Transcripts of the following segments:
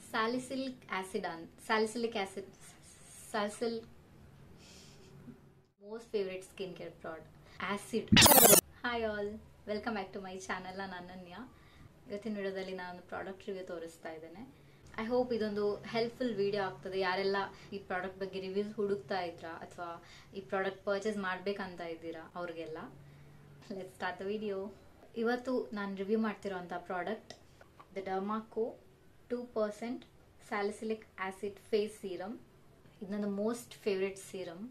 salicylic acid ಅನ್ salicylic acid salicyl most favourite skin care product acid hi all welcome back to my channel ನಾನು ಅನನ್ಯ ಇವತ್ತಿನ ವಿಡಿಯೋದಲ್ಲಿ ನಾನು product review ತೋರಿಸ್ತಾ ಇದ್ದೇನೆ ಐ ಹೋಪ್ ಇದೊಂದು ಹೆಲ್ಪ್ಫುಲ್ ವಿಡಿಯೋ ಆಗ್ತದೆ ಯಾರೆಲ್ಲ ಈ ಪ್ರಾಡಕ್ಟ್ ಬಗ್ಗೆ ರಿವ್ಯೂಸ್ ಹುಡುಕ್ತಾ ಇದ್ರಾ ಅಥವಾ ಈ ಪ್ರಾಡಕ್ಟ್ ಪರ್ಚೇಸ್ ಮಾಡ್ಬೇಕಂತ ಇದ್ದೀರಾ ಅವ್ರಿಗೆಲ್ಲ ಲೆಟ್ ಸ್ಟಾರ್ಟ್ ದ ವಿಡಿಯೋ ಇವತ್ತು ನಾನು ರಿವ್ಯೂ ಮಾಡ್ತಿರೋಂಥ product the Derma Co two percent salicylic acid face serum ಇದು ನನ್ನ ಮೋಸ್ಟ್ ಫೇವ್ರೆಟ್ ಸೀರಮ್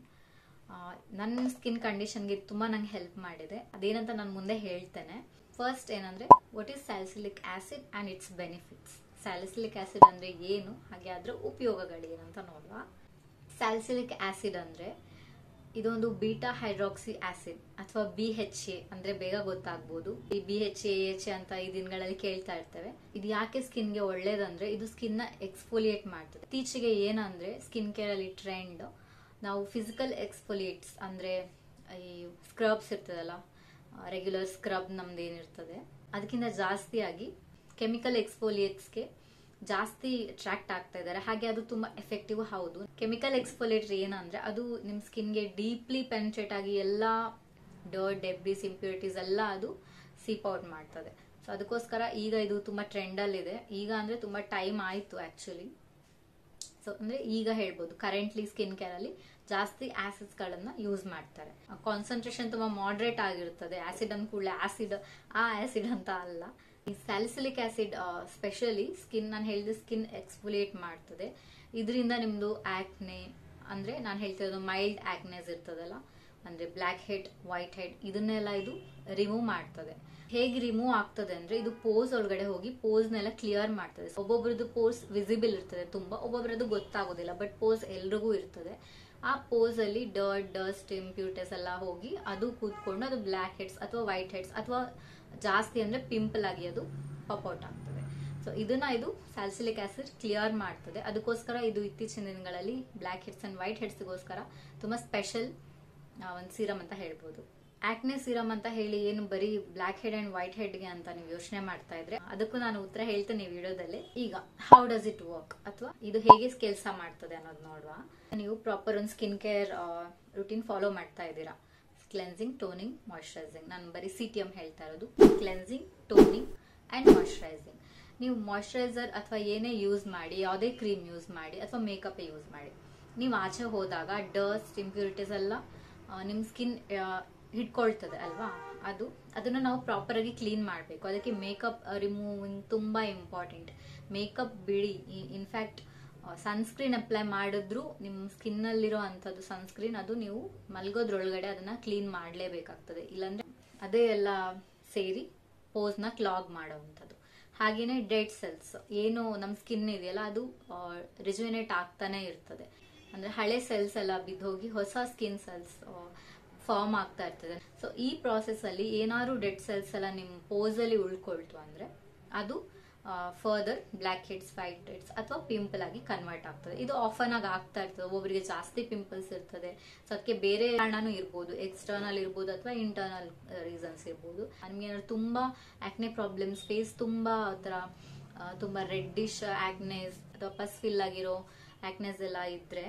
ನನ್ನ ಸ್ಕಿನ್ ಕಂಡೀಷನ್ಗೆ ತುಂಬ ನಂಗೆ ಹೆಲ್ಪ್ ಮಾಡಿದೆ ಅದೇನಂತ ನಾನು ಮುಂದೆ ಹೇಳ್ತೇನೆ ಫಸ್ಟ್ ಏನಂದ್ರೆ what is salicylic acid and its benefits salicylic acid ಅಂದ್ರೆ ಏನು ಹಾಗೆ ಅದರ ಉಪಯೋಗಗಳೇನಂತ ನೋಡುವ ಸ್ಯಾಲಿಸಿಲಿಕ್ ಆಸಿಡ್ ಅಂದ್ರೆ ಇದೊಂದು ಬೀಟಾ ಹೈಡ್ರಾಕ್ಸಿ ಆಸಿಡ್ ಅಥವಾ ಬಿ ಹೆಚ್ ಎ ಅಂದ್ರೆ ಬೇಗ ಗೊತ್ತಾಗ್ಬೋದು ಈ B H A H A ಅಂತ ಈ ದಿನಗಳಲ್ಲಿ ಕೇಳ್ತಾ ಇರ್ತೇವೆ ಇದು ಯಾಕೆ ಸ್ಕಿನ್ಗೆ ಒಳ್ಳೇದಂದ್ರೆ ಇದು ಸ್ಕಿನ್ ನ ಎಕ್ಸ್ಫೋಲಿಯೇಟ್ ಮಾಡ್ತದೆ ಇತ್ತೀಚೆಗೆ ಏನಂದ್ರೆ ಸ್ಕಿನ್ ಕೇರ್ ಅಲ್ಲಿ ಟ್ರೆಂಡ್ ನಾವು ಫಿಸಿಕಲ್ ಎಕ್ಸ್ಫೋಲಿಯೇಟ್ಸ್ ಅಂದ್ರೆ ಈ ಸ್ಕ್ರಬ್ಸ್ ಇರ್ತದಲ್ಲ ರೆಗ್ಯುಲರ್ ಸ್ಕ್ರಬ್ ನಮ್ದು ಏನಿರ್ತದೆ ಅದಕ್ಕಿಂತ ಜಾಸ್ತಿಯಾಗಿ ಕೆಮಿಕಲ್ ಎಕ್ಸ್ಫೋಲಿಯೇಟ್ಸ್ಗೆ ಜಾಸ್ತಿ ಅಟ್ರಾಕ್ಟ್ ಆಗ್ತಾ ಇದ್ದಾರೆ ಹಾಗೆ ಅದು ತುಂಬಾ ಎಫೆಕ್ಟಿವ್ ಹೌದು ಕೆಮಿಕಲ್ ಎಕ್ಸ್ಫೋಲೇಟರ್ ಏನಂದ್ರೆ ಅದು ನಿಮ್ ಸ್ಕಿನ್ಗೆ ಡೀಪ್ಲಿ ಪೆನ್ಟ್ರೇಟ್ ಆಗಿ ಎಲ್ಲಾ ಡರ್ಟ್ ಡೆಬ್ರಿಸ್ ಇಂಪ್ಯೂರಿಟೀಸ್ ಎಲ್ಲ ಅದು ಸೀಪ್ ಔಟ್ ಮಾಡ್ತದೆ ಸೊ ಅದಕ್ಕೋಸ್ಕರ ಈಗ ಇದು ತುಂಬಾ ಟ್ರೆಂಡ್ ಅಲ್ಲಿ ಇದೆ ಈಗ ಅಂದ್ರೆ ತುಂಬಾ ಟೈಮ್ ಆಯ್ತು ಆಕ್ಚುಲಿ ಸೊ ಅಂದ್ರೆ ಈಗ ಹೇಳ್ಬೋದು ಕರೆಂಟ್ಲಿ ಸ್ಕಿನ್ ಕೇರ್ ಅಲ್ಲಿ ಜಾಸ್ತಿ ಆಸಿಡ್ಸ್ ಗಳನ್ನ ಯೂಸ್ ಮಾಡ್ತಾರೆ ಕಾನ್ಸಂಟ್ರೇಷನ್ ತುಂಬಾ ಮಾಡ್ರೇಟ್ ಆಗಿರ್ತದೆ ಆಸಿಡ್ ಅಂದ ಕೂಡಲೇ ಆಸಿಡ್ ಆ ಆಸಿಡ್ ಅಂತ ಅಲ್ಲ ಈ ಸ್ಯಾಲಿಸಿಲಿಕ್ ಆಸಿಡ್ ಸ್ಪೆಷಲಿ ಸ್ಕಿನ್ ನಾನು ಹೇಳಿದ ಸ್ಕಿನ್ ಎಕ್ಸ್ಫುಲಿಯೇಟ್ ಮಾಡ್ತದೆ ಇದರಿಂದ ನಿಮ್ದು ಆಕ್ನೆ ಅಂದ್ರೆ ನಾನು ಹೇಳ್ತಿರೋದು ಮೈಲ್ಡ್ ಆಕ್ನೆಸ್ ಇರ್ತದಲ್ಲ ಅಂದ್ರೆ ಬ್ಲ್ಯಾಕ್ ಹೆಡ್ ವೈಟ್ ಹೆಡ್ ಇದನ್ನೆಲ್ಲ ಇದು ರಿಮೂವ್ ಮಾಡ್ತದೆ ಹೇಗೆ ರಿಮೂವ್ ಆಗ್ತದೆ ಅಂದ್ರೆ ಇದು ಪೋಸ್ ಒಳಗಡೆ ಹೋಗಿ ಪೋಸ್ನೆಲ್ಲ ಕ್ಲಿಯರ್ ಮಾಡ್ತದೆ ಒಬ್ಬೊಬ್ರದ್ದು ಪೋಸ್ ವಿಸಿಬಲ್ ಇರ್ತದೆ ತುಂಬಾ ಒಬ್ಬೊಬ್ರದ್ದು ಗೊತ್ತಾಗೋದಿಲ್ಲ ಬಟ್ ಪೋಸ್ ಎಲ್ರಿಗೂ ಇರ್ತದೆ ಆ ಪೋಸ್ ಅಲ್ಲಿ ಡರ್ಟ್ ಡಸ್ಟ್ ಇಂಪ್ಯೂರಿಟೀಸ್ ಎಲ್ಲ ಹೋಗಿ ಅದು ಕೂತ್ಕೊಂಡು ಅದು ಬ್ಲ್ಯಾಕ್ ಹೆಡ್ಸ್ ಅಥವಾ ವೈಟ್ ಹೆಡ್ಸ್ ಅಥವಾ ಜಾಸ್ತಿ ಅಂದ್ರೆ ಪಿಂಪಲ್ ಆಗಿ ಅದು ಪಾಪ್ಔಟ್ ಆಗ್ತದೆ ಸೊ ಇದನ್ನ ಇದು ಸ್ಯಾಲ್ಸಿಲಿಕ್ ಆಸಿಡ್ ಕ್ಲಿಯರ್ ಮಾಡ್ತದೆ ಅದಕ್ಕೋಸ್ಕರ ಇದು ಇತ್ತೀಚಿನ ದಿನಗಳಲ್ಲಿ ಬ್ಲ್ಯಾಕ್ ಹೆಡ್ಸ್ ಅಂಡ್ ವೈಟ್ ಹೆಡ್ಸ್ಗೋಸ್ಕರ ತುಂಬಾ ಸ್ಪೆಷಲ್ ಒಂದು ಸೀರಮ್ ಅಂತ ಹೇಳ್ಬೋದು ಆಕ್ನೆ ಸೀರಮ್ ಅಂತ ಹೇಳಿ ಏನು ಬರೀ ಬ್ಲ್ಯಾಕ್ ಹೆಡ್ ಅಂಡ್ ವೈಟ್ ಹೆಡ್ಗೆ ಅಂತ ನೀವು ಯೋಚನೆ ಮಾಡ್ತಾ ಇದ್ರೆ ಅದಕ್ಕೂ ನಾನು ಉತ್ತರ ಹೇಳ್ತೇನೆ ಈ ವಿಡಿಯೋದಲ್ಲಿ ಈಗ ಹೌ ಡಸ್ ಇಟ್ ವರ್ಕ್ ಅಥವಾ ಇದು ಹೇಗೆ ಕೆಲಸ ಮಾಡ್ತದೆ ಅನ್ನೋದು ನೋಡುವ ನೀವು ಪ್ರಾಪರ್ ಒಂದು ಸ್ಕಿನ್ ಕೇರ್ ರುಟೀನ್ ಫಾಲೋ ಮಾಡ್ತಾ ಇದ್ದೀರಾ ಕ್ಲೆನ್ಸಿಂಗ್ ಟೋನಿಂಗ್ ಮಾಯಶ್ಚರೈಸಿಂಗ್ ನಾನು ಬರೀ ಸಿ ಟಿ ಎಂ ಹೇಳ್ತಾ ಇರೋದು ಕ್ಲೆನ್ಸಿಂಗ್ ಟೋನಿಂಗ್ ಅಂಡ್ ಮಾಯಶ್ಚರೈಸಿಂಗ್ ನೀವು ಮಾಯಶ್ಚರೈಸರ್ ಅಥವಾ ಏನೇ ಯೂಸ್ ಮಾಡಿ ಯಾವುದೇ ಕ್ರೀಮ್ ಯೂಸ್ ಮಾಡಿ ಅಥವಾ ಮೇಕಪ್ ಯೂಸ್ ಮಾಡಿ ನೀವು ಆಚೆ ಹೋದಾಗ ಡಸ್ಟ್ ಇಂಪ್ಯೂರಿಟೀಸ್ ಎಲ್ಲ ನಿಮ್ಮ ಸ್ಕಿನ್ ಹಿಡ್ಕೊಳ್ತದೆ ಅಲ್ವಾ ಅದು ಅದನ್ನು ನಾವು ಪ್ರಾಪರ್ ಆಗಿ ಕ್ಲೀನ್ ಮಾಡಬೇಕು ಅದಕ್ಕೆ ಮೇಕಪ್ ರಿಮೂವಿಂಗ್ ತುಂಬಾ ಇಂಪಾರ್ಟೆಂಟ್ ಮೇಕಪ್ ಬಿಡಿ ಇನ್ಫ್ಯಾಕ್ಟ್ ಸನ್ಸ್ಕ್ರೀನ್ ಅಪ್ಲೈ ಮಾಡಿದ್ರು ನಿಮ್ಮ ಸ್ಕಿನ್ ಅಲ್ಲಿರೋ ಅಂಥದ್ದು ಸನ್ಸ್ಕ್ರೀನ್ ಅದು ನೀವು ಮಲ್ಗೋದ್ರೊಳಗಡೆ ಅದನ್ನ ಕ್ಲೀನ್ ಮಾಡಲೇಬೇಕಾಗ್ತದೆ ಇಲ್ಲಾಂದ್ರೆ ಅದೇ ಎಲ್ಲ ಸೇರಿ ಪೋಸ್ನ ಕ್ಲಾಗ್ ಮಾಡೋವಂಥದ್ದು ಹಾಗೇನೆ ಡೆಡ್ ಸೆಲ್ಸ್ ಏನು ನಮ್ಮ ಸ್ಕಿನ್ ಇದೆಯಲ್ಲ ಅದು ರಿಜುವಿನೇಟ್ ಆಗ್ತಾನೆ ಇರ್ತದೆ ಅಂದ್ರೆ ಹಳೆ ಸೆಲ್ಸ್ ಎಲ್ಲ ಬಿದ್ದೋಗಿ ಹೊಸ ಸ್ಕಿನ್ ಸೆಲ್ಸ್ ಫಾರ್ಮ್ ಆಗ್ತಾ ಇರ್ತದೆ ಸೊ ಈ ಪ್ರಾಸೆಸ್ ಅಲ್ಲಿ ಏನಾದ್ರು ಡೆಡ್ ಸೆಲ್ಸ್ ಎಲ್ಲ ನಿಮ್ ಪೋಸ್ ಅಲ್ಲಿ ಉಳ್ಕೊಳ್ತು ಅಂದ್ರೆ ಅದು further blackheads whiteheads ಅಥವಾ ಪಿಂಪಲ್ ಆಗಿ ಕನ್ವರ್ಟ್ ಆಗ್ತದೆ ಇದು ಆಫನ್ ಆಗಿ ಆಗ್ತಾ ಇರ್ತದೆ ಒಬ್ಬೊಬ್ಬರಿಗೆ ಜಾಸ್ತಿ ಪಿಂಪಲ್ಸ್ ಇರ್ತದೆ ಸೊ ಅದಕ್ಕೆ ಬೇರೆ ಕಾರಣನೂ ಇರ್ಬೋದು ಎಕ್ಸ್ಟರ್ನಲ್ ಇರ್ಬೋದು ಅಥವಾ ಇಂಟರ್ನಲ್ ರೀಸನ್ಸ್ ಇರ್ಬೋದು ನಿಮ್ಗೆ ಏನಾದ್ರು ತುಂಬಾ ಆಕ್ನೆ ಪ್ರಾಬ್ಲಮ್ಸ್ ಫೇಸ್ ತುಂಬಾ ತರ ತುಂಬಾ ರೆಡ್ಡಿಶ್ ಆಕ್ನೆಸ್ ಅಥವಾ ಪಸ್ ಫಿಲ್ ಆಗಿರೋ ಆಕ್ನೆಸ್ ಎಲ್ಲ ಇದ್ರೆ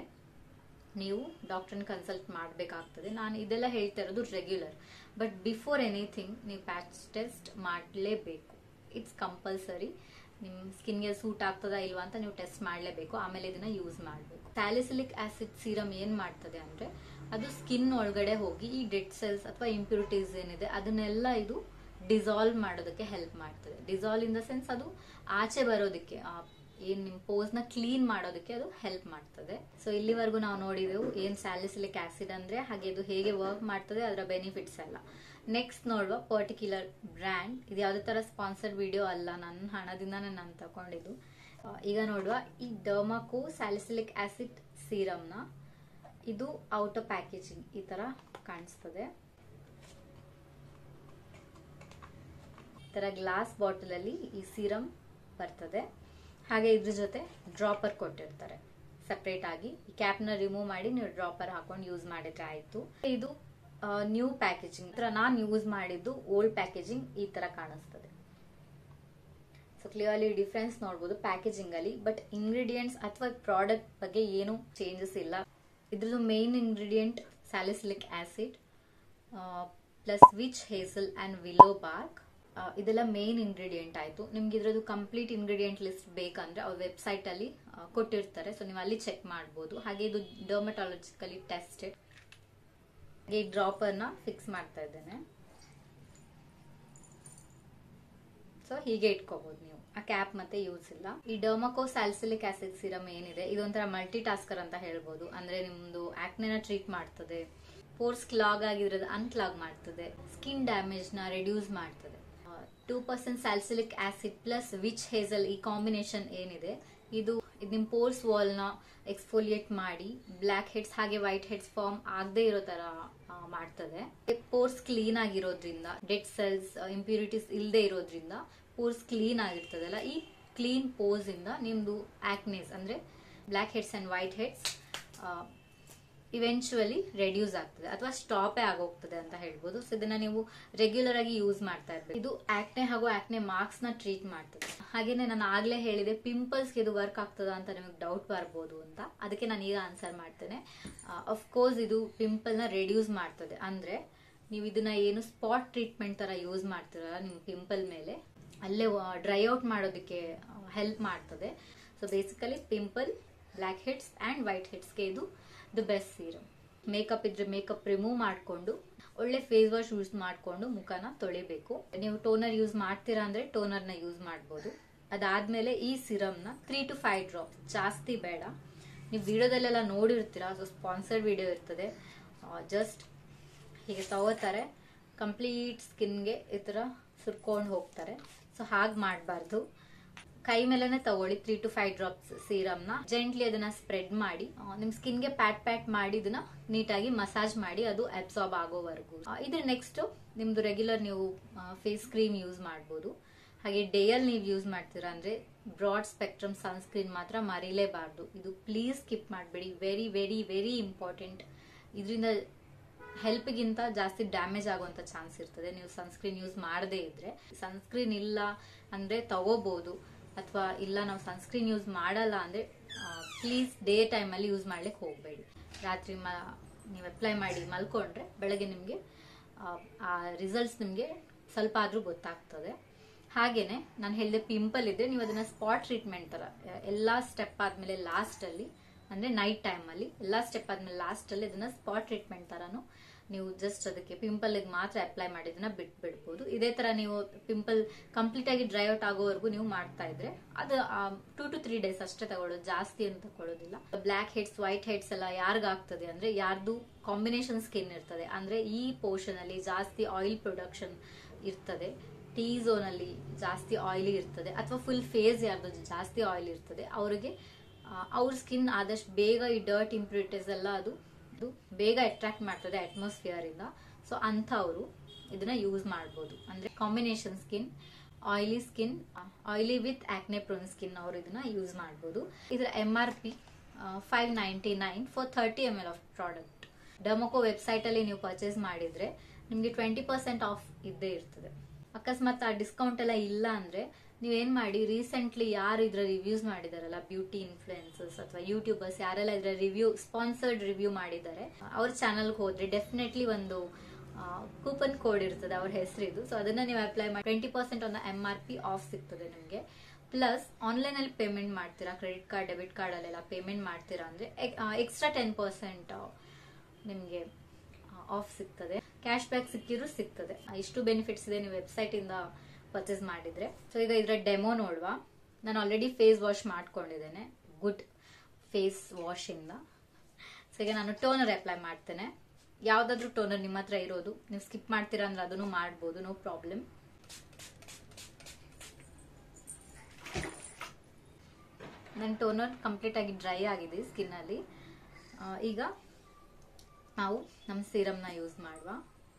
ನೀವು ಡಾಕ್ಟರ್ನ ಕನ್ಸಲ್ಟ್ ಮಾಡಬೇಕಾಗ್ತದೆ ನಾನು ಇದೆಲ್ಲ ಹೇಳ್ತಾ ಇರೋದು ರೆಗ್ಯುಲರ್ ಬಟ್ ಬಿಫೋರ್ ಎನಿಥಿಂಗ್ ನೀವು ಪ್ಯಾಚ್ ಟೆಸ್ಟ್ ಮಾಡಲೇಬೇಕು ಇಟ್ಸ್ ಕಂಪಲ್ಸರಿ ನಿಮ್ಮ ಸ್ಕಿನ್ಗೆ ಸೂಟ್ ಆಗ್ತದಾ ಇಲ್ವಾ ಅಂತ ನೀವು ಟೆಸ್ಟ್ ಮಾಡಲೇಬೇಕು ಆಮೇಲೆ ಇದನ್ನ ಯೂಸ್ ಮಾಡಬೇಕು ಸ್ಯಾಲಿಸಿಲಿಕ್ ಆಸಿಡ್ ಸೀರಮ್ ಏನ್ ಮಾಡ್ತದೆ ಅಂದ್ರೆ ಅದು ಸ್ಕಿನ್ ಒಳಗಡೆ ಹೋಗಿ ಈ ಡೆಡ್ ಸೆಲ್ಸ್ ಅಥವಾ ಇಂಪ್ಯೂರಿಟೀಸ್ ಏನಿದೆ ಅದನ್ನೆಲ್ಲ ಇದು ಡಿಸಾಲ್ವ್ ಮಾಡೋದಕ್ಕೆ ಹೆಲ್ಪ್ ಮಾಡ್ತದೆ ಡಿಸಾಲ್ವ್ ಇನ್ ದ ಸೆನ್ಸ್ ಅದು ಆಚೆ ಬರೋದಕ್ಕೆ ಏನ್ ನಿಮ್ ಪೋಸ್ ನ ಕ್ಲೀನ್ ಮಾಡೋದಕ್ಕೆ ಅದು ಹೆಲ್ಪ್ ಮಾಡ್ತದೆ ಸೊ ಇಲ್ಲಿವರೆಗೂ ನಾವು ನೋಡಿದೆವು ಏನ್ ಸ್ಯಾಲಿಸಿಲಿಕ್ ಆಸಿಡ್ ಅಂದ್ರೆ ಹಾಗೆ ಇದು ಹೇಗೆ ವರ್ಕ್ ಮಾಡ್ತದೆ ಅದರ ಬೆನಿಫಿಟ್ಸ್ ಎಲ್ಲ ನೆಕ್ಸ್ಟ್ ನೋಡುವ ಪರ್ಟಿಕ್ಯುಲರ್ ಬ್ರ್ಯಾಂಡ್ ಇದು ಯಾವುದೇ ತರ ಸ್ಪಾನ್ಸರ್ಡ್ ವಿಡಿಯೋ ಅಲ್ಲ ನನ್ನ ಹಣದಿಂದಾನೇ ನಾನು ತಗೊಂಡಿದ್ದು ಈಗ ನೋಡುವ ಈ ಡರ್ಮಾಕೋ ಸ್ಯಾಲಿಸಿಲಿಕ್ ಆಸಿಡ್ ಸೀರಮ್ನ ಇದು ಔಟ್ ಆಫ್ ಪ್ಯಾಕೇಜಿಂಗ್ ಈ ತರ ಕಾಣಿಸ್ತದೆ ಈ ತರ ಗ್ಲಾಸ್ ಬಾಟಲ್ ಅಲ್ಲಿ ಈ ಸೀರಮ್ ಬರ್ತದೆ ಹಾಗೆ ಇದ್ರ ಜೊತೆ ಡ್ರಾಪರ್ ಕೊಟ್ಟಿರ್ತಾರೆ ಸಪ್ರೇಟ್ ಆಗಿ ಈ ಕ್ಯಾಪ್ ನ ರಿಮೂವ್ ಮಾಡಿ ನೀವು ಡ್ರಾಪರ್ ಹಾಕೊಂಡು ಯೂಸ್ ಮಾಡಿದ್ರೆ ಆಯ್ತು ಇದು ನ್ಯೂ ಪ್ಯಾಕೇಜಿಂಗ್ ನಾನು ಯೂಸ್ ಮಾಡಿದ್ದು ಓಲ್ಡ್ ಪ್ಯಾಕೇಜಿಂಗ್ ಈ ತರ ಕಾಣಿಸ್ತದೆ ಸೊ ಕ್ಲಿಯರ್ಲಿ ಡಿಫ್ರೆನ್ಸ್ ನೋಡ್ಬೋದು ಪ್ಯಾಕೇಜಿಂಗ್ ಅಲ್ಲಿ ಬಟ್ ಇಂಗ್ರೀಡಿಯೆಂಟ್ಸ್ ಅಥವಾ ಪ್ರಾಡಕ್ಟ್ ಬಗ್ಗೆ ಏನು ಚೇಂಜಸ್ ಇಲ್ಲ ಇದ್ರದ್ದು main ingredient salicylic acid plus witch hazel and willow bark ಇದೆಲ್ಲ ಮೇನ್ ಇಂಗ್ರೀಡಿಯೆಂಟ್ ಆಯ್ತು ನಿಮ್ಗೆ ಇದ್ರದ್ದು ಕಂಪ್ಲೀಟ್ ಇಂಗ್ರೀಡಿಯೆಂಟ್ ಲಿಸ್ಟ್ ಬೇಕಂದ್ರೆ ಅವ್ರ ವೆಬ್ಸೈಟ್ ಅಲ್ಲಿ ಆ, ಕೊಟ್ಟಿರ್ತಾರೆ ಸೊ ನೀವು ಅಲ್ಲಿ ಚೆಕ್ ಮಾಡ್ಬೋದು ಹಾಗೆ ಇದು ಡರ್ಮಟಾಲಜಿಕಲಿ ಟೆಸ್ಟೆಡ್ ಹಾಗೆ ಈ ಡ್ರಾಪರ್ ನ ಫಿಕ್ಸ್ ಮಾಡ್ತಾ ಇದ್ದೇನೆ ಸೊ ಹೀಗೆ ಇಟ್ಕೋಬಹುದು ನೀವು ಆ ಕ್ಯಾಪ್ ಮತ್ತೆ ಯೂಸ್ ಇಲ್ಲ ಈ ಡರ್ಮಕೋ ಸ್ಯಾಲ್ಸಿಲಿಕ್ ಆಸಿಡ್ ಸಿರಮ್ ಏನಿದೆ ಇದೊಂಥರ ಮಲ್ಟಿ ಟಾಸ್ಕರ್ ಅಂತ ಹೇಳ್ಬೋದು ಅಂದ್ರೆ ನಿಮ್ದು ಆಕ್ನೆನ ಟ್ರೀಟ್ ಮಾಡ್ತದೆ ಪೋರ್ಸ್ ಕ್ಲಾಗ್ ಆಗಿರೋದು ಅನ್ಕ್ಲಾಗ್ ಮಾಡ್ತದೆ ಸ್ಕಿನ್ ಡ್ಯಾಮೇಜ್ ನ ರೆಡ್ಯೂಸ್ ಮಾಡ್ತದೆ two percent salicylic acid plus witch hazel ಈ ಕಾಂಬಿನೇಷನ್ ಏನಿದೆ ಇದು ಇದು ನಿಮ್ ಪೋರ್ಸ್ ವಾಲ್ ನ ಎಕ್ಸ್ಫೋಲಿಯೇಟ್ ಮಾಡಿ ಬ್ಲ್ಯಾಕ್ ಹೆಡ್ಸ್ ಹಾಗೆ ವೈಟ್ ಹೆಡ್ಸ್ ಫಾರ್ಮ್ ಆಗದೆ ಇರೋ ತರ ಆ, ಮಾಡ್ತದೆ ಪೋರ್ಸ್ ಕ್ಲೀನ್ ಆಗಿರೋದ್ರಿಂದ ಡೆಡ್ ಸೆಲ್ಸ್ ಇಂಪ್ಯೂರಿಟೀಸ್ ಇಲ್ಲದೆ ಇರೋದ್ರಿಂದ ಪೋರ್ಸ್ ಕ್ಲೀನ್ ಆಗಿರ್ತದಲ್ಲ ಈ ಕ್ಲೀನ್ ಪೋಸ್ ಇಂದ ನಿಮ್ದು ಆಕ್ನೇಸ್ ಅಂದ್ರೆ blackheads and whiteheads eventually reduce ಆಗ್ತದೆ ಅಥವಾ ಸ್ಟಾಪೇ ಆಗೋಗ್ತದೆ ಅಂತ ಹೇಳ್ಬೋದು ಸೊ ಇದನ್ನ ನೀವು ರೆಗ್ಯುಲರ್ ಆಗಿ ಯೂಸ್ ಮಾಡ್ತಾ ಇರ್ಬೇಕು ಇದು ಆಕ್ನೆ ಹಾಗೂ ಆಕ್ನೆ ಮಾರ್ಕ್ಸ್ ನ ಟ್ರೀಟ್ ಮಾಡ್ತದೆ ಹಾಗೇನೆ ನಾನು ಆಗ್ಲೇ ಹೇಳಿದೆ ಪಿಂಪಲ್ಸ್ ಇದು ವರ್ಕ್ ಆಗ್ತದ ಅಂತ ನಿಮಗೆ ಡೌಟ್ ಬರ್ಬೋದು ಅಂತ ಅದಕ್ಕೆ ನಾನು ಈಗ ಆನ್ಸರ್ ಮಾಡ್ತೇನೆ ಅಫ್ ಕೋರ್ಸ್ ಇದು ಪಿಂಪಲ್ ನ ರೆಡ್ಯೂಸ್ ಮಾಡ್ತದೆ ಅಂದ್ರೆ ನೀವು ಇದನ್ನ ಏನು ಸ್ಪಾಟ್ ಟ್ರೀಟ್ಮೆಂಟ್ ತರ ಯೂಸ್ ಮಾಡ್ತೀರಲ್ಲ ನಿಮ್ಮ ಪಿಂಪಲ್ ಮೇಲೆ ಅಲ್ಲೇ ಡ್ರೈ ಔಟ್ ಮಾಡೋದಕ್ಕೆ ಹೆಲ್ಪ್ ಮಾಡ್ತದೆ so basically pimple blackheads and white ಹೆಡ್ಸ್ಗೆ ಇದು ದ ಬೆಸ್ಟ್ ಸೀರಮ್ ಮೇಕಪ್ ಇದ್ರೆ ಮೇಕಪ್ ರಿಮೂವ್ ಮಾಡಿಕೊಂಡು ಒಳ್ಳೆ ಫೇಸ್ ವಾಶ್ ಯೂಸ್ ಮಾಡಿಕೊಂಡು ಮುಖನ ತೊಳಿಬೇಕು ನೀವು ಟೋನರ್ ಯೂಸ್ ಮಾಡ್ತೀರಾ ಅಂದ್ರೆ ಟೋನರ್ ನ ಯೂಸ್ ಮಾಡ್ಬೋದು ಅದಾದ್ಮೇಲೆ ಈ ಸಿರಮ್ ನ ತ್ರೀ ಟು ಫೈವ್ ಡ್ರಾಪ್ ಜಾಸ್ತಿ ಬೇಡ ನೀವು ವಿಡಿಯೋದಲ್ಲೆಲ್ಲ ನೋಡಿರ್ತೀರಾ ಸೊ ಸ್ಪಾನ್ಸರ್ಡ್ ವಿಡಿಯೋ ಇರ್ತದೆ ಜಸ್ಟ್ ಹೀಗೆ ತಗೋತಾರೆ ಕಂಪ್ಲೀಟ್ ಸ್ಕಿನ್ಗೆ ಈ ಥರ ಸುರ್ಕೊಂಡು ಹೋಗ್ತಾರೆ ಸೊ ಹಾಗೆ ಮಾಡಬಾರ್ದು ಕೈ ಮೇಲೆನೆ ತಗೊಳ್ಳಿ three to five drops serum ನ ಜೆಂಟ್ಲಿ ಅದನ್ನ ಸ್ಪ್ರೆಡ್ ಮಾಡಿ ಆ, ನಿಮ್ ಸ್ಕಿನ್ಗೆ ಪ್ಯಾಟ್ ಪ್ಯಾಟ್ ಮಾಡಿ ಇದನ್ನ ನೀಟಾಗಿ ಮಸಾಜ್ ಮಾಡಿ ಅದು ಅಬ್ಸಾರ್ಬ್ ಆಗೋವರೆಗೂ ಆ, ಇದ್ರ ನೆಕ್ಸ್ಟ್ ನಿಮ್ದು ರೆಗ್ಯುಲರ್ ನೀವು ಫೇಸ್ ಕ್ರೀಮ್ ಯೂಸ್ ಮಾಡ್ಬೋದು ಹಾಗೆ ಡೇಯಲ್ಲಿ ನೀವು ಯೂಸ್ ಮಾಡ್ತೀರಾ ಅಂದ್ರೆ ಬ್ರಾಡ್ ಸ್ಪೆಕ್ಟ್ರಮ್ ಸನ್ಸ್ಕ್ರೀನ್ ಮಾತ್ರ ಮರೀಲೇಬಾರ್ದು ಇದು ಪ್ಲೀಸ್ ಸ್ಕಿಪ್ ಮಾಡಬೇಡಿ ವೆರಿ ವೆರಿ ವೆರಿ ಇಂಪಾರ್ಟೆಂಟ್ ಇದರಿಂದ ಹೆಲ್ಪ್ಗಿಂತ ಜಾಸ್ತಿ ಡ್ಯಾಮೇಜ್ ಆಗುವಂತ ಚಾನ್ಸ್ ಇರ್ತದೆ ನೀವು ಸನ್ಸ್ಕ್ರೀನ್ ಯೂಸ್ ಮಾಡದೇ ಇದ್ರೆ ಸನ್ಸ್ಕ್ರೀನ್ ಇಲ್ಲ ಅಂದ್ರೆ ತಗೋಬಹುದು ಅಥವಾ ಇಲ್ಲ ನಾವು ಸನ್ಸ್ಕ್ರೀನ್ ಯೂಸ್ ಮಾಡಲ್ಲ ಅಂದ್ರೆ ಪ್ಲೀಸ್ ಡೇ ಟೈಮಲ್ಲಿ ಯೂಸ್ ಮಾಡ್ಲಿಕ್ಕೆ ಹೋಗಬೇಡಿ ರಾತ್ರಿ ಮ ನೀವು ಅಪ್ಲೈ ಮಾಡಿ ಮಲ್ಕೊಂಡ್ರೆ ಬೆಳಗ್ಗೆ ನಿಮಗೆ ಆ ರಿಸಲ್ಟ್ಸ್ ನಿಮಗೆ ಸ್ವಲ್ಪ ಆದ್ರೂ ಗೊತ್ತಾಗ್ತದೆ ಹಾಗೇನೆ ನಾನು ಹೇಳಿದೆ ಪಿಂಪಲ್ ಇದ್ರೆ ನೀವು ಅದನ್ನ ಸ್ಪಾಟ್ ಟ್ರೀಟ್ಮೆಂಟ್ ತರ ಎಲ್ಲಾ ಸ್ಟೆಪ್ ಆದ್ಮೇಲೆ ಲಾಸ್ಟ್ ಅಲ್ಲಿ ಅಂದ್ರೆ ನೈಟ್ ಟೈಮ್ ಅಲ್ಲಿ ಎಲ್ಲಾ ಸ್ಟೆಪ್ ಆದ್ಮೇಲೆ ಲಾಸ್ಟ್ ಅಲ್ಲಿ ಅದನ್ನ ಸ್ಪಾಟ್ ಟ್ರೀಟ್ಮೆಂಟ್ ತರಾನು ನೀವು ಜಸ್ಟ್ ಅದಕ್ಕೆ ಪಿಂಪಲ್ ಮಾತ್ರ ಅಪ್ಲೈ ಮಾಡಿದನ್ನ ಬಿಟ್ ಬಿಡ್ಬೋದು ಇದೇ ತರ ನೀವು ಪಿಂಪಲ್ ಕಂಪ್ಲೀಟ್ ಆಗಿ ಡ್ರೈ ಔಟ್ ಆಗೋವರೆಗೂ ನೀವು ಮಾಡ್ತಾ ಇದ್ರೆ ಅದು ಟೂ ಟು ತ್ರೀ ಡೇಸ್ ಅಷ್ಟೇ ತಗೊಳ್ಳೋದು ಜಾಸ್ತಿ ಏನು ತಗೊಳ್ಳೋದಿಲ್ಲ ಬ್ಲ್ಯಾಕ್ ಹೆಡ್ಸ್ ವೈಟ್ ಹೆಡ್ಸ್ ಎಲ್ಲ ಯಾರಿಗಾಗ್ತದೆ ಅಂದ್ರೆ ಯಾರ್ದು ಕಾಂಬಿನೇಷನ್ ಸ್ಕಿನ್ ಇರ್ತದೆ ಅಂದ್ರೆ ಈ ಪೋರ್ಷನ್ ಅಲ್ಲಿ ಜಾಸ್ತಿ ಆಯಿಲ್ ಪ್ರೊಡಕ್ಷನ್ ಇರ್ತದೆ ಟಿ ಝೋನ್ ಅಲ್ಲಿ ಜಾಸ್ತಿ ಆಯಿಲಿ ಇರ್ತದೆ ಅಥವಾ ಫುಲ್ ಫೇಸ್ ಯಾರ್ದು ಜಾಸ್ತಿ ಆಯಿಲ್ ಇರ್ತದೆ ಅವರಿಗೆ ಅವ್ರ ಸ್ಕಿನ್ ಆದಷ್ಟು ಬೇಗ ಈ ಡರ್ಟ್ ಇಂಪ್ಯೂರಿಟೀಸ್ ಎಲ್ಲ ಅದು ಅದು ಬೇಗ ಅಟ್ರಾಕ್ಟ್ ಮಾಡ್ತದೆ ಅಟ್ಮಾಸ್ಫಿಯರ್ ಇಂದ ಸೊ ಅಂಥವ್ರು ಇದನ್ನ ಯೂಸ್ ಮಾಡ್ಬೋದು ಅಂದ್ರೆ combination skin oily skin oily with acne prone skin ಅವ್ರು ಇದನ್ನ ಯೂಸ್ ಮಾಡ್ಬೋದು ಇದರ M R P five ninety nine for thirty M L of product Derma Co website ಅಲ್ಲಿ ನೀವು ಪರ್ಚೇಸ್ ಮಾಡಿದ್ರೆ ನಿಮ್ಗೆ ಟ್ವೆಂಟಿ ಪರ್ಸೆಂಟ್ ಆಫ್ ಇದ್ದೇ ಇರ್ತದೆ ಅಕಸ್ಮಾತ್ ಆ ಡಿಸ್ಕೌಂಟ್ ಎಲ್ಲ ಇಲ್ಲ ಅಂದ್ರೆ ನೀವೇನ್ ಮಾಡಿ ರೀಸೆಂಟ್ಲಿ ಯಾರು ಇದ್ರ ರಿವ್ಯೂಸ್ ಮಾಡಿದಾರಲ್ಲ ಬ್ಯೂಟಿ ಇನ್ಫ್ಲುಯೆನ್ಸರ್ಸ್ ಅಥವಾ ಯೂಟ್ಯೂಬರ್ಸ್ ಯಾರೆಲ್ಲ ಇದ್ರ ರಿವ್ಯೂ ಸ್ಪಾನ್ಸರ್ಡ್ ರಿವ್ಯೂ ಮಾಡಿದ್ದಾರೆ ಅವ್ರ ಚಾನಲ್ಗೆ ಹೋದ್ರೆ ಡೆಫಿನೆಟ್ಲಿ ಒಂದು ಕೂಪನ್ ಕೋಡ್ ಇರ್ತದೆ ಅವ್ರ ಹೆಸರಿದು ಸೊ ಅದನ್ನ ನೀವು ಅಪ್ಲೈ ಮಾಡಿ ಟ್ವೆಂಟಿ ಪರ್ಸೆಂಟ್ ಒಂದು ಎಂ ಆರ್ ಪಿ ಆಫ್ ಸಿಗ್ತದೆ ನಿಮಗೆ ಪ್ಲಸ್ ಆನ್ಲೈನ್ ಅಲ್ಲಿ ಪೇಮೆಂಟ್ ಮಾಡ್ತೀರಾ ಕ್ರೆಡಿಟ್ ಕಾರ್ಡ್ ಡೆಬಿಟ್ ಕಾರ್ಡ್ ಅಲ್ಲೆಲ್ಲ ಪೇಮೆಂಟ್ ಮಾಡ್ತೀರಾ ಅಂದ್ರೆ ಎಕ್ಸ್ಟ್ರಾ ಟೆನ್ ಪರ್ಸೆಂಟ್ ನಿಮಗೆ ಆಫ್ ಸಿಗ್ತದೆ ಕ್ಯಾಶ್ ಬ್ಯಾಕ್ ಸಿಕ್ಕಿದ್ರು ಸಿಗ್ತದೆ ಇಷ್ಟು ಬೆನಿಫಿಟ್ಸ್ ಇದೆ ನೀವು ವೆಬ್ಸೈಟ್ ಇಂದ ಪರ್ಚೇಸ್ ಮಾಡಿದ್ರೆ ಸೊ ಈಗ ಇದರ ಡೆಮೋ ನೋಡುವ ನಾನು ಆಲ್ರೆಡಿ ಫೇಸ್ ವಾಶ್ ಮಾಡ್ಕೊಂಡಿದ್ದೇನೆ ಗುಡ್ ಫೇಸ್ ವಾಶ್ ಇಂದ ಸೊ ಈಗ ನಾನು ಟೋನರ್ ಅಪ್ಲೈ ಮಾಡ್ತೇನೆ ಯಾವ್ದಾದ್ರು ಟೋನರ್ ನಿಮ್ಮ ಹತ್ರ ಇರೋದು ನೀವು ಸ್ಕಿಪ್ ಮಾಡ್ತೀರಾ ಅಂದ್ರೆ ಅದನ್ನು ಮಾಡ್ಬೋದು ನೋ ಪ್ರಾಬ್ಲಮ್ ನನ್ನ ಟೋನರ್ ಕಂಪ್ಲೀಟ್ ಆಗಿ ಡ್ರೈ ಆಗಿದೆ ಸ್ಕಿನ್ ಅಲ್ಲಿ ಆ, ಈಗ ನಾವು ನಮ್ಮ ಸೀರಮ್ನ ಯೂಸ್ ಮಾಡುವ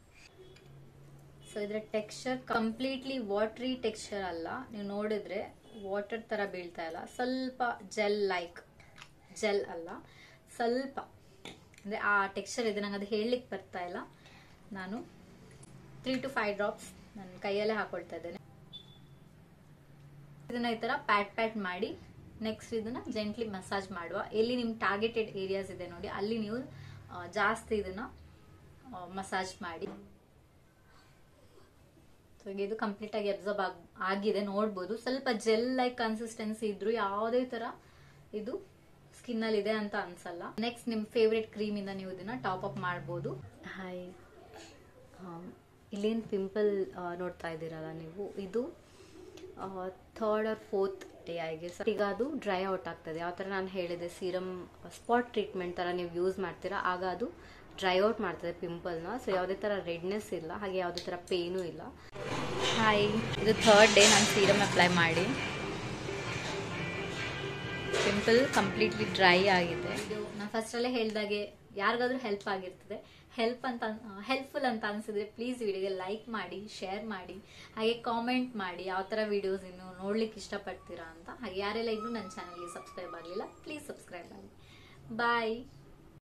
ಸೊ ಇದರ ಟೆಕ್ಸ್ಚರ್ ಕಂಪ್ಲೀಟ್ಲಿ ವಾಟ್ರಿ ಟೆಕ್ಸ್ಚರ್ ಅಲ್ಲ ನೀವು ನೋಡಿದ್ರೆ ವಾಟರ್ ತರ ಬೀಳ್ತಾ ಇಲ್ಲ ಸ್ವಲ್ಪ ಜೆಲ್ ಲೈಕ್ ಜೆಲ್ ಅಲ್ಲ ಸ್ವಲ್ಪ ಅಂದ್ರೆ ಆ ಟೆಕ್ಸ್ಚರ್ ಇದೆ ನಂಗೆ ಅದು ಹೇಳಲಿಕ್ಕೆ ಬರ್ತಾ ಇಲ್ಲ ನಾನು ತ್ರೀ ಟು ಫೈವ್ ಡ್ರಾಪ್ಸ್ ನನ್ನ ಕೈಯಲ್ಲೇ ಹಾಕೊಳ್ತಾ ಇದ್ದೇನೆ ಇದನ್ನ ಈ ತರ ಪ್ಯಾಟ್ ಪ್ಯಾಟ್ ಮಾಡಿ ನೆಕ್ಸ್ಟ್ ಇದನ್ನ ಜೆಂಟ್ಲಿ ಮಸಾಜ್ ಮಾಡುವ ಎಲ್ಲಿ ನಿಮ್ ಟಾರ್ಗೆಟೆಡ್ ಏರಿಯಾಸ್ ಇದೆ ನೋಡಿ ಅಲ್ಲಿ ನೀವು ಆ, ಜಾಸ್ತಿ ಇದನ್ನ ಮಸಾಜ್ ಮಾಡಿ ಸೊ ಈಗ ಇದು ಕಂಪ್ಲೀಟ್ ಆಗಿ ಅಬ್ಸರ್ವ್ ಆಗಿದೆ ನೋಡ್ಬೋದು ಸ್ವಲ್ಪ ಜೆಲ್ ಲೈಕ್ ಕನ್ಸಿಸ್ಟೆನ್ಸಿ ಇದ್ರು ಯಾವುದೇ ತರ ಇದು ಸ್ಕಿನ್ ಅಲ್ಲಿ ಇದೆ ಅಂತ ಅನ್ಸಲ್ಲ ನೆಕ್ಸ್ಟ್ ನಿಮ್ ಫೇವ್ರೆಟ್ ಕ್ರೀಮ್ ಇಂದ ನೀವು ಇದನ್ನ ಟಾಪ್ ಅಪ್ ಮಾಡ್ಬೋದು ಹಾಯ್ ಇಲ್ಲೇನು ಪಿಂಪಲ್ ನೋಡ್ತಾ ಇದ್ದೀರಲ್ಲ ನೀವು ಇದು ಥರ್ಡ್ ಆರ್ ಫೋರ್ತ್ ಡೇ ಆಗಿ ಈಗ ಅದು ಡ್ರೈ ಔಟ್ ಆಗ್ತದೆ ಯಾವ ಥರ ನಾನು ಹೇಳಿದೆ ಸೀರಮ್ ಸ್ಪಾಟ್ ಟ್ರೀಟ್ಮೆಂಟ್ ಥರ ನೀವು ಯೂಸ್ ಮಾಡ್ತೀರಾ ಆಗ ಅದು ಡ್ರೈ ಔಟ್ ಮಾಡ್ತದೆ ಪಿಂಪಲ್ನ ಸೊ ಯಾವುದೇ ಥರ ರೆಡ್ನೆಸ್ ಇಲ್ಲ ಹಾಗೆ ಯಾವುದೇ ಥರ ಪೇನೂ ಇಲ್ಲ ಹಾಯ್ ಇದು ಥರ್ಡ್ ಡೇ ನಾನು ಸೀರಮ್ ಅಪ್ಲೈ ಮಾಡಿ ಪಿಂಪಲ್ ಕಂಪ್ಲೀಟ್ಲಿ ಡ್ರೈ ಆಗಿದೆ ಇದು ನಾನು ಫಸ್ಟಲ್ಲೇ ಹೇಳ್ದಾಗೆ ಯಾರಿಗಾದ್ರೂ ಹೆಲ್ಪ್ ಆಗಿರ್ತದೆ ಹೆಲ್ಪ್ ಅಂತ ಹೆಲ್ಪ್ಫುಲ್ ಅಂತ ಅನ್ಸಿದ್ರೆ ಪ್ಲೀಸ್ ವಿಡಿಯೋಗೆ ಲೈಕ್ ಮಾಡಿ ಶೇರ್ ಮಾಡಿ ಹಾಗೆ ಕಾಮೆಂಟ್ ಮಾಡಿ ಯಾವ ಥರ ವಿಡಿಯೋಸ್ ಇನ್ನು ನೋಡ್ಲಿಕ್ಕೆ ಇಷ್ಟಪಡ್ತೀರಾ ಅಂತ ಹಾಗೆ ಯಾರೆಲ್ಲ ಇನ್ನೂ ನನ್ನ ಚಾನಲ್ಗೆ ಸಬ್ಸ್ಕ್ರೈಬ್ ಆಗಲಿಲ್ಲ ಪ್ಲೀಸ್ ಸಬ್ಸ್ಕ್ರೈಬ್ ಆಗಿ ಬಾಯ್